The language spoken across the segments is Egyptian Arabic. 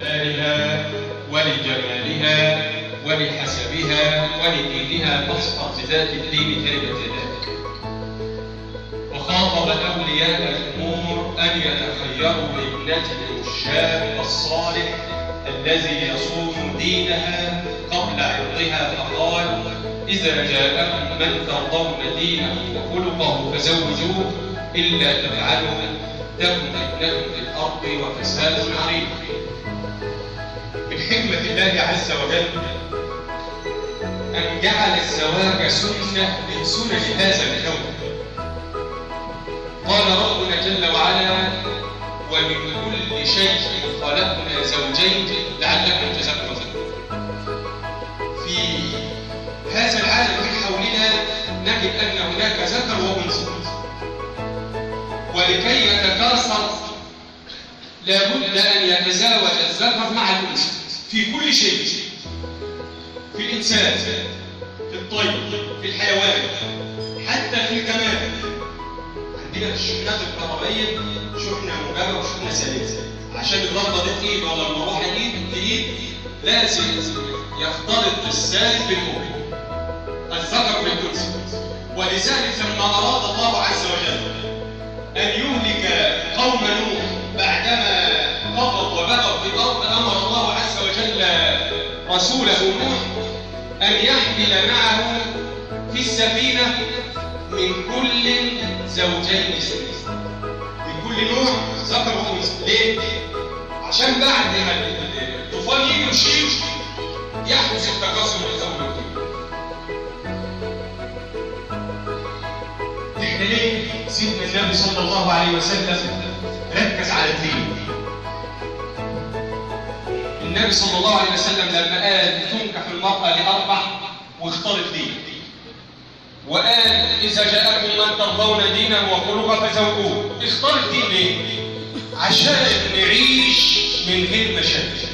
لمالها ولجمالها ولحسبها ولدينها فاصفح بذات الدين تربت يداك وخاطب أولياء الأمور أن يتخيروا لابنتهم الشاب الصالح الذي يصون دينها قبل عرضها فقال إذا جاءكم من ترضون دينه وخلقه فزوجوه إلا تفعلوا تكن فتنة في الأرض وفساد عريض من حكمة الله عز وجل أن جعل الزواج سنة من سنن هذا الكون قال ربنا جل وعلا ومن كل شيء خلقنا زوجين لعلكم تذكرون في هذا العالم من حولنا نجد أن هناك ذكر وأنثى ولكي يتكاثر لابد أن يتزاوج الذكر مع الأنثى في كل شيء في الإنسان في الطير في الحيوان حتى في الكمال عندنا في الشحنات الكهربائية شحنة موجبة وشحنة سالبة عشان الرمضة دي تقيل ولا المروحة دي تقيل لازم يختلط السالب بالموجب الذكر بالأنثى ولذلك لما أراد الله عز وجل أن يهلك قوم نوح بعدما قضوا وبغوا في الأرض أمر الله عز وجل رسوله نوح أن يحمل معه في السفينة من كل زوجين اثنين من كل نوع ذكر وانثى ليه؟ عشان بعد ما الطوفان يجي ويشيل يحدث التكاثر الزوجي احنا ليه سيدنا النبي صلى الله عليه وسلم ركز على الدين النبي صلى الله عليه وسلم لما قال تنكح المرأة لأربع واختار الدين وقال إذا جاءكم من ترضون دينه وخلقه فزوجوه اختار الدين ليه؟ عشان نعيش من غير مشاكل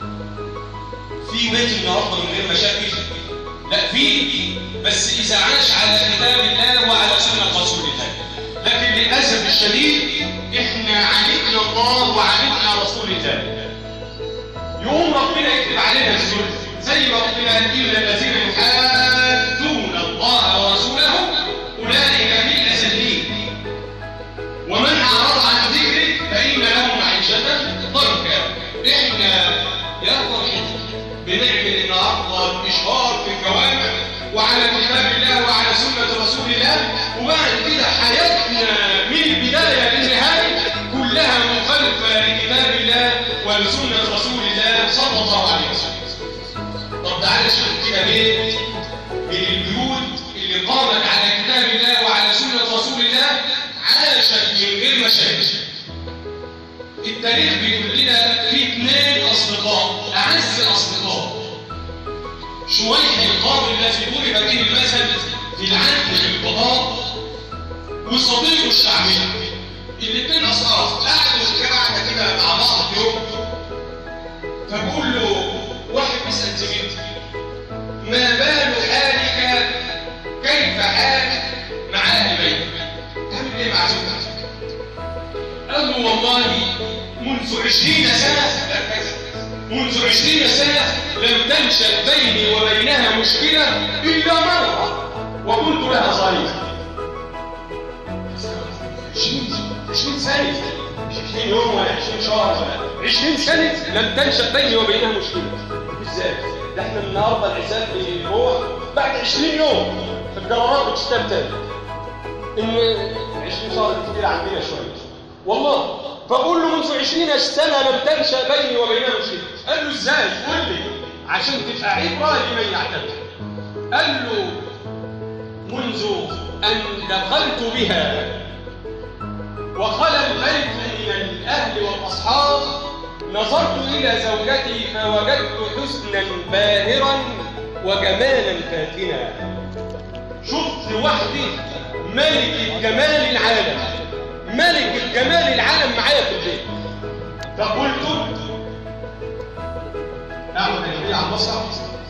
في بيت النهارده من غير مشاكل لا في بس إذا عاش على كتاب الله وعلى سنة رسول الله لكن للأسف الشديد إحنا عانينا الله وعانينا رسول الله يقوم ربنا يكتب علينا الذل زي ما ربنا قال إلا الذين يحادون الله ورسوله أولئك في الأسلين ومن أعرض عن ذكري فإن له معيشة ضنكا إحنا يا فرحتي بنعمل النهارده الإشهار في الجوامع وعلى كتاب الله وعلى سنة رسول الله وبعد كده حياتنا من البداية للنهاية كلها مخالفة لكتاب الله ولسنة رسول الله صلى الله عليه وسلم طب تعالى شوف كده بيت من البيوت اللي قامت على كتاب الله وعلى سنة رسول الله عاشت من غير مشاكل التاريخ بيقول لنا في اثنين اصدقاء اعز اصدقاء شويح القاضي الذي ضرب به المثل في العدل في القضاء وصديقه الشعبي الاثنين اصحاب قعدوا قاعده كده مع بعض في يوم فبقول له واحد بيسال زميلته ما بال حالك كيف حالك مع اهل بيتك تعمل ايه مع زوجتك قال له والله منذ عشرين سنة منذ عشرين سنة لم تنشأ بيني وبينها مشكلة إلا مرة وكنت لها صريح عشرين سنة مش عشرين يوم ولا عشرين شهر ولا عشرين سنة لم تنشأ بيني وبينها مشكلة ازاي؟ ده احنا النهارده الحساب بيروح بعد 20 يوم في القرارات بتشتغل تاني ان 20 شهر كتير عندنا شويه والله فقول له منذ 20 سنه لم تنشا بيني وبينها مشكله قال له ازاي قول لي عشان تبقى عبره لمن يعتبر قال له منذ ان دخلت بها وخلى البيت من الاهل والاصحاب نظرت إلى زوجتي فوجدت حسنا باهرا وجمالا فاتنا شفت وحدي ملك جمال العالم ملك الجمال العالم معايا في البيت فقلت اعمل ايه على المصحف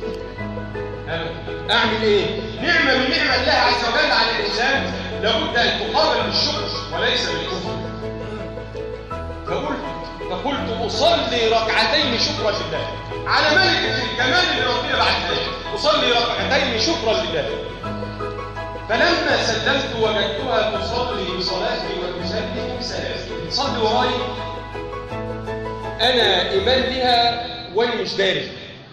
اعمل ايه نعمه من نعم الله عز وجل على الانسان لابد ان تقابل بالشكر وليس بالكفر فقلت فقلت أصلي ركعتين شكرا لله على ملكة الكمال اللي ربنا بعثها أصلي ركعتين شكرا لله فلما سلمت وجدتها تصلي بصلاتي وتسلم بسلامي تصلي وراي أنا إيمان بها وأنا مش داري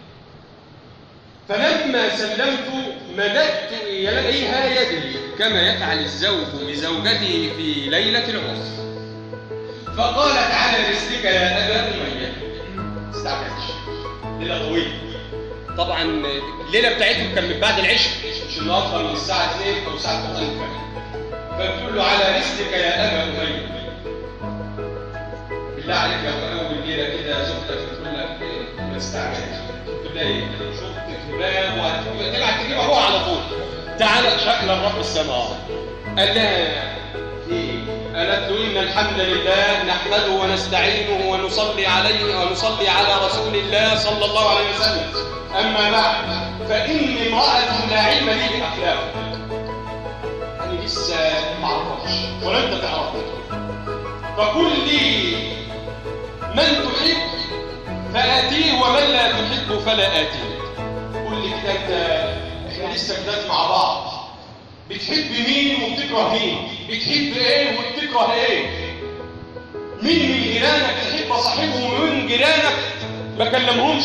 فلما سلمت مددت إليها يدي كما يفعل الزوج بزوجته في ليلة العرس فقالت على رزقك يا أبا أمية استعجلتش ليلة طويلة طبعا الليلة بتاعتهم كان من بعد العشاء مش النهارده من الساعة 2 أو الساعة 3 فبتقول له على رزقك يا أبا أمية بالله عليك يا أول ليلة كده زوجتك بتقول لك ما تستعجلش تقول لها إيه شفتك باب وهتبعت تجيبها هو على طول تعالى شكل رب السماء قال لها ايه قالت له ان الحمد لله نحمده ونستعينه ونصلي عليه ونصلي على رسول الله صلى الله عليه وسلم اما بعد فاني امراه لا علم لي باخلاق انا لسه ما اعرفش ولا انت تعرف فقل لي من تحب فاتيه ومن لا تحب فلا اتيه قل لي كده انت احنا لسه جداد مع بعض بتحب مين وبتكره مين بتحب ايه وبتكره ايه مين من جيرانك تحب صاحبه ومن جيرانك ما كلمهمش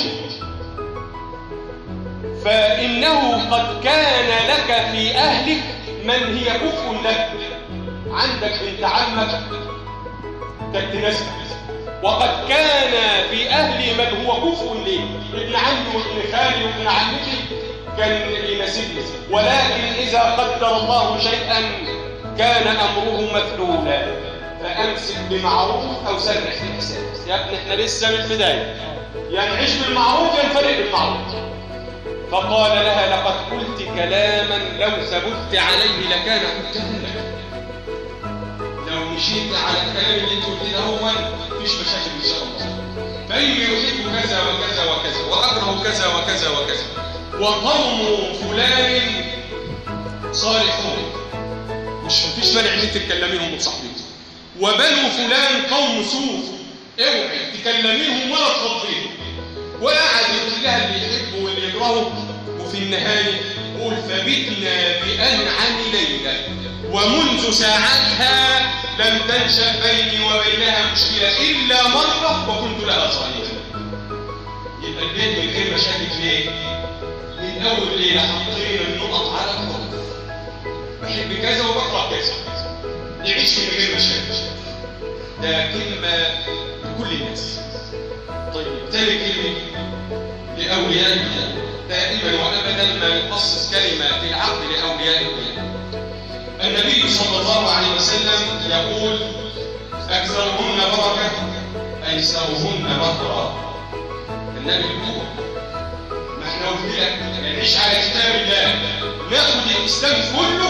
فإنه قد كان لك في أهلك من هي كفء لك عندك بنت عمك تكتنسك وقد كان في أهلي من هو كفء لي ابن عمي وابن خالي وابن عمتي كان يناسبني ولكن إذا قدر الله شيئا كان أمره مفلولا فأمسك بمعروف أو سرح بإحسان يا ابني احنا لسه من البداية يعني عيش بالمعروف ينفرق بالمعروف فقال لها لقد قلت كلاما لو ثبت عليه لكان حجة لك لو مشيت على الكلام اللي انت قلت ده هو مفيش مشاكل ان شاء الله فإني يحب كذا وكذا وكذا وأكره كذا وكذا وكذا وقوم فلان صالحون مش مفيش مانع ان انت تكلميهم وتصاحبيهم وبنو فلان قوم سوء اوعي تكلميهم ولا تفضيهم وقعد يقول لها اللي يحبه واللي يكرهه وفي النهايه قول فبتنا بانعم ليله ومنذ ساعتها لم تنشا بيني وبينها مشكله الا مره وكنت لها صديقا يبقى البيت من غير مشاكل ليه؟ من أول ليلة حطينا النقط على الحروف بحب كذا وبكره كذا يعيش من غير مشاكل ده كلمة لكل الناس طيب تاني كلمة لأولياء الله دائما وأبدا ما نخصص كلمة في العقد لأولياء الله النبي صلى الله عليه وسلم يقول أكثرهن بركة أيسرهن بطرا النبي يقول احنا قلت لك نعيش على كتاب الله ناخد الاسلام كله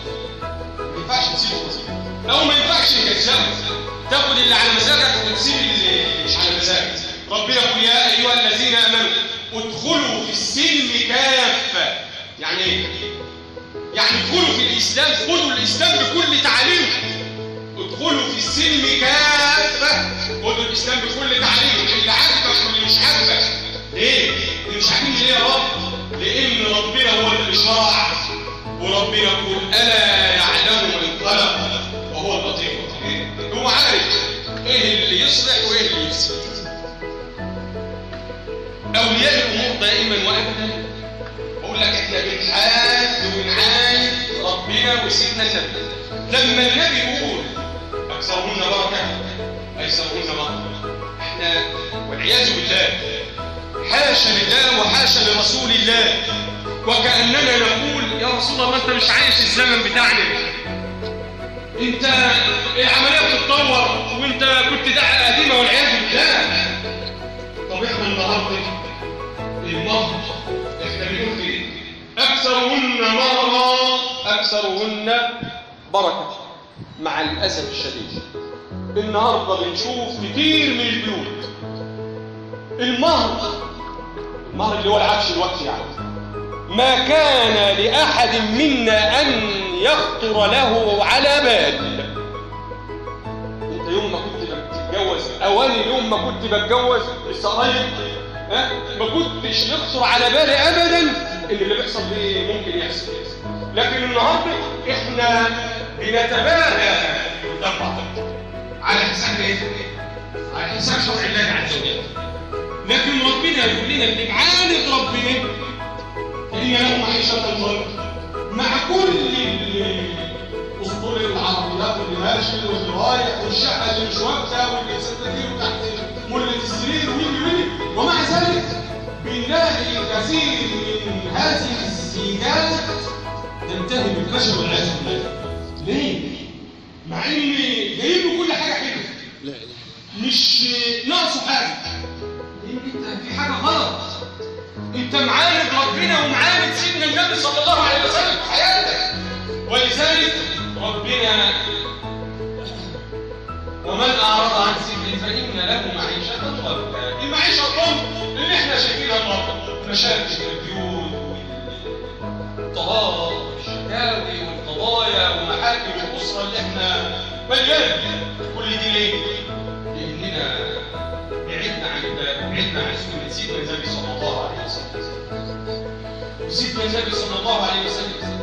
ما ينفعش تسيبه بسيط او ما ينفعش تكذبه تاخد اللي على مزاجك وتسيب اللي مش على مزاجك ربنا يقول يا ايها الذين امنوا ادخلوا في السلم كافه يعني ايه يعني ادخلوا في الاسلام خدوا الاسلام بكل تعاليمه ادخلوا في السلم كافه خدوا الاسلام بكل تعاليمه اللي عاجبك واللي مش عاجبك ليه مش عارفين ليه يا رب لان ربنا هو اللي شرع وربنا يقول الا يعلم من خلق وهو اللطيف الخبير هو عارف ايه اللي يصلح وايه اللي يفسد اولياء الامور دائما وابدا بقول لك احنا بنحاد وبنعايد ربنا وسيدنا النبي لما النبي يقول اكثرهن بركه ايسرهن بركه احنا والعياذ بالله حاشا لله وحاشا لرسول الله وكأننا نقول يا رسول الله انت مش عايش الزمن بتاعنا انت العملية بتتطور وانت كنت دعة قديمة والعياذ بالله طب احنا النهارده المهر احنا بنقول ايه اكثرهن مرة اكثرهن بركة مع الاسف الشديد النهارده بنشوف كتير من البيوت المهر المهر اللي هو العفش الوقت يعني ما كان لأحد منا أن يخطر له على بال انت يوم ما كنت بتتجوز اواني يوم ما كنت بتجوز لسه قريب ها ما كنتش يخطر على بالي ابدا ان اللي بيحصل ده ممكن يحصل لكن النهارده احنا بنتباهى قدام بعض على حساب ايه؟ على حساب شرع الله عز وجل لكن ربنا يقول لنا اللي معاند ربنا هي له معيشة ضنك مع كل اسطول العربيات اللي ماشي واللي رايح والشقه اللي مش واقفه واللي ستة تحت مله السرير ويجي ويجي ومع ذلك بنلاقي كثير من هذه الزيجات تنتهي بالفشل والعياذ بالله ليه؟ مع ان جايب له كل حاجه حلوه لا لا مش ناقصه حاجه لان انت في حاجه غلط انت معاند ربنا ومعاند سيدنا النبي صلى الله عليه وسلم في حياتك ولذلك ربنا ومن اعرض عن ذكري فان له معيشه ضنكا المعيشه الضنك اللي احنا شايفينها النهارده مشاكل البيوت والطلاق والشكاوي والقضايا ومحاكم الاسره اللي احنا مليان كل دي ليه؟ لاننا بعدنا عن بعدنا عن سنه سيدنا النبي صلى الله عليه وسلم وسيدنا النبي صلى الله عليه وسلم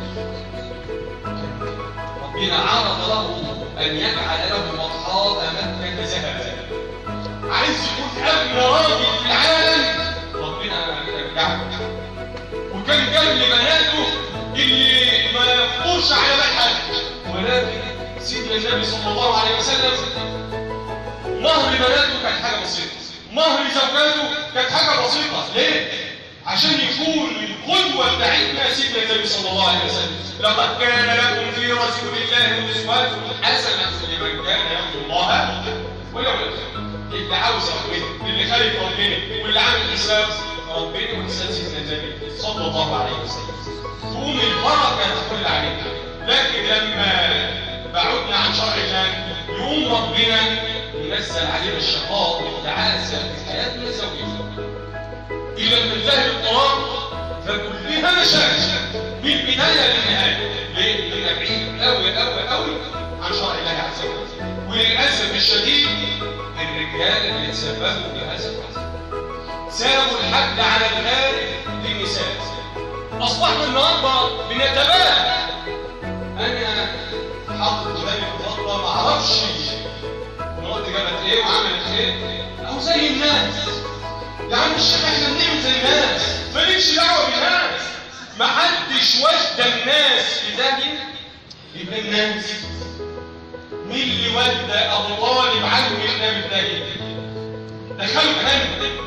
ربنا عرض له ان يجعل له مطحاء مكه ذهبا عايز يكون اغنى راجل في العالم ربنا يرجعه وكان جاب لبناته اللي ما يخطرش على بال حد ولكن سيدنا النبي صلى الله عليه وسلم مهر بناته كانت حاجه بسيطه مهر زوجاته كانت حاجه بسيطه ليه عشان يكون القدوه بتاعتنا سيدنا النبي صلى الله عليه وسلم لقد كان لكم في رسول الله اسوه حسنه لمن كان يرجو الله ويوم القيامه اللي عاوز ربنا اللي خايف ربنا واللي عامل حساب ربنا وحساب سيدنا النبي صلى الله عليه وسلم تقوم البركه تحل علينا لكن لما بعدنا عن شرع الله يقوم ربنا ينزل علينا الشقاء والتعاسه في حياتنا الزوجيه إذا تنتهي الطلاق فكلها مشاكل من البداية للنهاية ليه؟ لأننا بعيد أوي أوي أوي عن شرع الله عز وجل وللأسف الشديد الرجال اللي تسببوا بهذا الحزن سابوا الحد على الخارج للنساء أصبحنا النهارده بنتباهى أنا حاطط قدامي الخطة ما أعرفش مراتي جابت إيه وعملت إيه أو زي الناس يا عم الشيخ احنا بنعمل زي الناس مالكش دعوه بالناس ما حدش ودى الناس في داهيه يبقى الناس مين اللي ودى ابو طالب عنه النبي في داهيه دخلوا كلام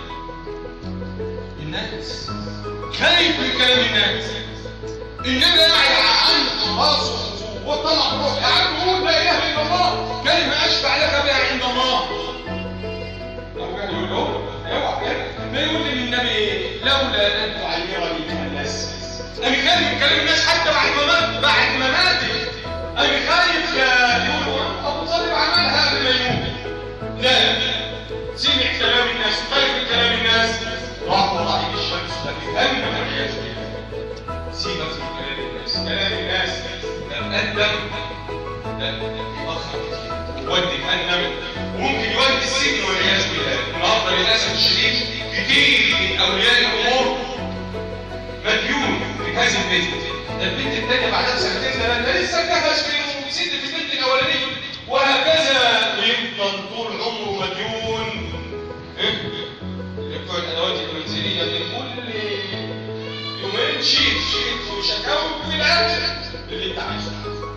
الناس خايف من كلام الناس النبي قاعد عنده راسه وطلع روح يا عم قول لا اله الا الله كلمه اشفع لك بها عند الله أبو جهل يقول له اوعى كده ما يقول للنبي لولا ان تعيرني من الناس انا خايف من كلام الناس حتى بعد ما مات بعد ما ماتت انا خايف يقول ابو طالب عملها قبل ما يموت لا سمع كلام الناس وخايف من كلام الناس راح وراح الشمس لكن هم والعياذ بالله سيبك من كلام الناس كلام الناس لم قدم لا يؤخر كتير ودي جهنم وممكن يودي السجن والعياذ بالله النهارده للاسف الشديد كتير من اولياء الامور مديون في هذه البنت ده البنت الثانيه بعدها سنتين ثلاثه لسه جهز في ست في البنت الاولانيه وهكذا ويفضل طول عمره مديون إيه؟ بتوع الادوات المنزليه دي كل يومين شيت شيت وشكاوي في الاخر اللي انت عايزه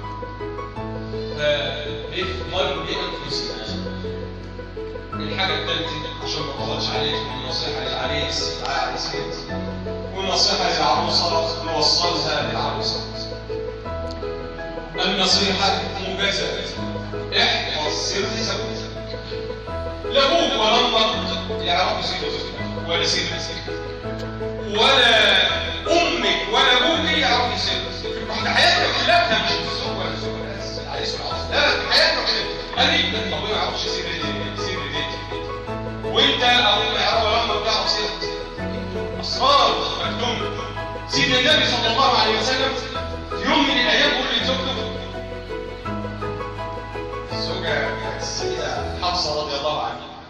فنفضل بانفسنا الحاجة الثالثة عشان ما اطولش عليك النصيحة للعريس العريسات والنصيحة للعروسة نوصلها للعروسة النصيحة مجازفة احفظ سر زوجك لا ابوك ولا امك يعرفوا سر زوجك ولا سر ولا امك ولا ابوك يعرفوا سر احنا حياتنا كلها مش الزوج ولا الزوج بس العريس والعروسة لا لا حياتنا كلها انا ابن طبيعي ما يعرفش سر سر بيتي وانت او ما يعرف ولا امك تعرف سر اسرار مكتومه سيدنا النبي صلى الله عليه وسلم في يوم من الايام بيقول لزوجته الزوجه السيده حفصه رضي الله عنها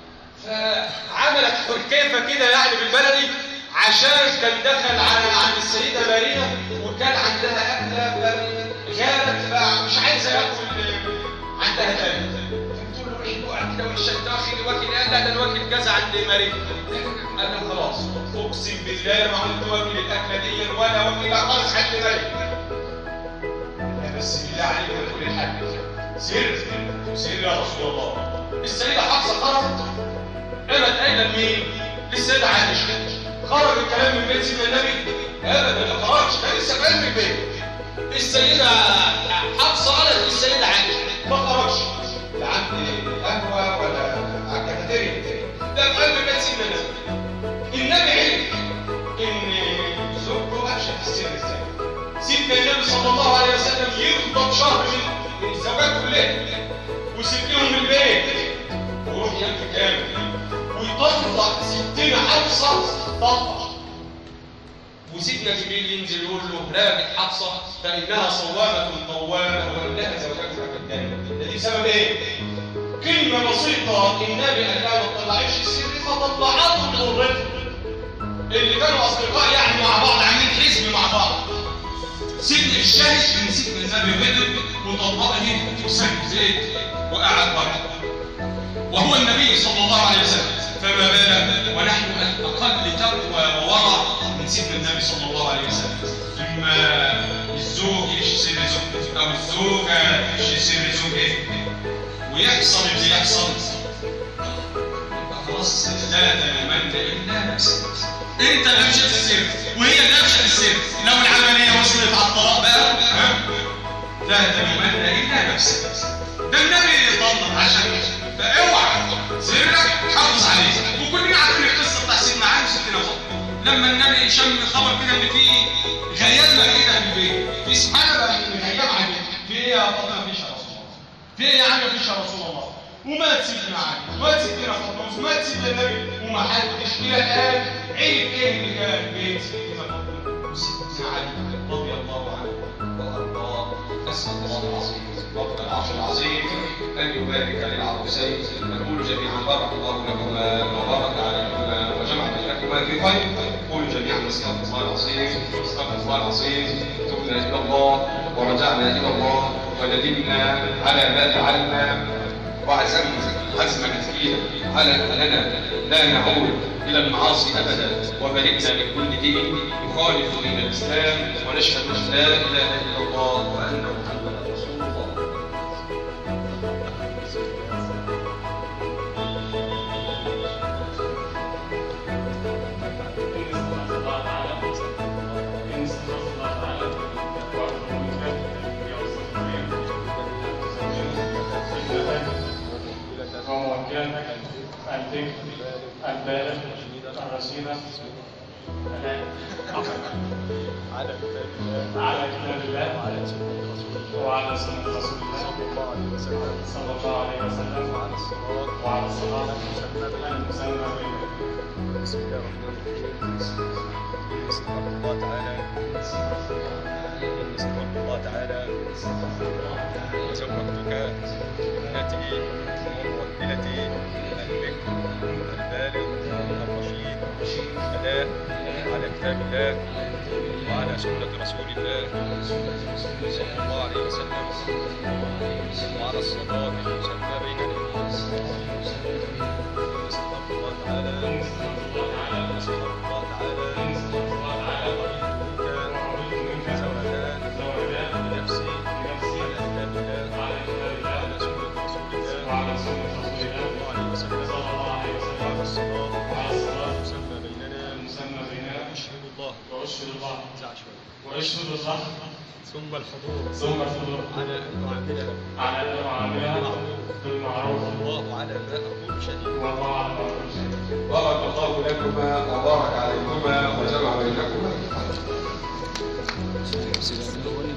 كيف كده يعني بالبلدي عشان كان دخل على عند السيدة مارينا وكان عندها أكلة غابت فمش عايزة ياكل عندها تاني تقول له ايه وقع كده وشك داخلي واكل قال لا ده انا واكل كذا عند مارينا قال له خلاص اقسم بالله ما كنت واكل الاكله دي ولا واكل خالص عند مارينا لا بس بالله عليك تقول الحاج سر سر يا رسول الله السيدة حفصة خرجت قامت قايلة لمين؟ للسيدة عائشة خرج الكلام من بيت سيدنا النبي ابدا ما خرجش ده لسه في البيت السيدة حفصة قالت للسيدة عائشة ما خرجش لا عند قهوة ولا على الكافيتيريا ده في قلب بيت سيدنا النبي النبي عرف ان زوجته افشت السر ازاي سيدنا النبي صلى الله عليه وسلم يفضل شهر من من الزوجات كلها ويسيب لهم البيت ويروح ينام كامل ويطلق ستنا حفصه طلقه وسيدنا جبريل ينزل يقول له راجع حفصه فانها صوامه قوامه وانها زوجتك الجنه ده دي بسبب ايه؟ كلمه بسيطه النبي قال لها ما تطلعيش السر فطلعته لغرته اللي كانوا اصدقاء يعني مع بعض عاملين حزب مع بعض سيدنا الشاهد من سيدنا النبي غضب وطلقه وساب زيت وقعد بره وهو النبي صلى الله عليه وسلم فما بالك ونحن اقل تقوى وورع من سيدنا النبي صلى الله عليه وسلم لما الزوج يفشي سر زوجته او الزوجه تفشي سر زوجها ويحصل اللي يحصل يبقى خلاص لا تلمن الا نفسك انت اللي مشيت السر وهي اللي مشت السر لو العمليه وصلت على الطلاق بقى ها؟ لا تلمن الا نفسك ده النبي يطلق عشان فاوعى سرك حافظ عليه وكلنا عارفين القصه بتاع سيدنا علي وسيدنا فاطمه لما النبي شم خبر كده ان في غيامه كده في البيت في سحابه من غيام علي في ايه يا فاطمه مفيش يا رسول الله في ايه يا عم مفيش يا رسول الله ومات سيدنا علي ومات سيدنا فاطمه ومات سيدنا النبي وما حدش الى الان عرف ايه اللي كان بين سيدنا فاطمه وسيدنا علي رضي الله عنه وارضاه اسال الله العظيم رب العرش العظيم ان يبارك للعروسين نقول جميعا بارك الله لكما وبارك عليكما وجمع بينكما في خير قولوا جميعا استغفر الله العظيم استغفر الله العظيم تبنا الى الله ورجعنا الى الله وندمنا على ما فعلنا وعزمنا عزما كثيرا على اننا لا نعود الى المعاصي ابدا وبرئنا من كل دين يخالف دين الاسلام ونشهد ان لا اله الا الله وان محمدا رسول الله وموكلا الذكر البالغ الرشيدة على كتاب الله على كتاب الله وعلى سنة رسول الله وعلى سنة رسول الله صلى الله عليه وسلم صلى الله عليه وسلم وعلى الصراط وعلى الصلاة المسمى بالله المسمى بين بسم الله الرحمن الرحيم إن استغفر الله تعالى إن استغفر الله تعالى وزوجتك ابنتي وموكلتي البكر البالغ الرشيد أداء على كتاب الله وعلى سنة رسول الله صلى الله عليه وسلم وعلى الصلاة المسمى بيننا استغفر الله تعالى استغفر الله تعالى أعوذ منك زوجان بنفسي على كتاب الله وعلى سنة رسول الله وعلى سنة رسول صلى الله عليه وسلم صلى الله عليه وعلى وسلم الصلاة وعلى الصلاة المسمى بيننا المسمى بيننا أشهد الله وأشهد الله زع شوية وأشهد الله ثم الحضور ثم الحضور على أن أعامله على أن أعاملها بالمعروف والله على ما أقول شهيد والله على ما أقول شهيد. بارك الله لكما وبارك عليكما وجمع بينكما سلام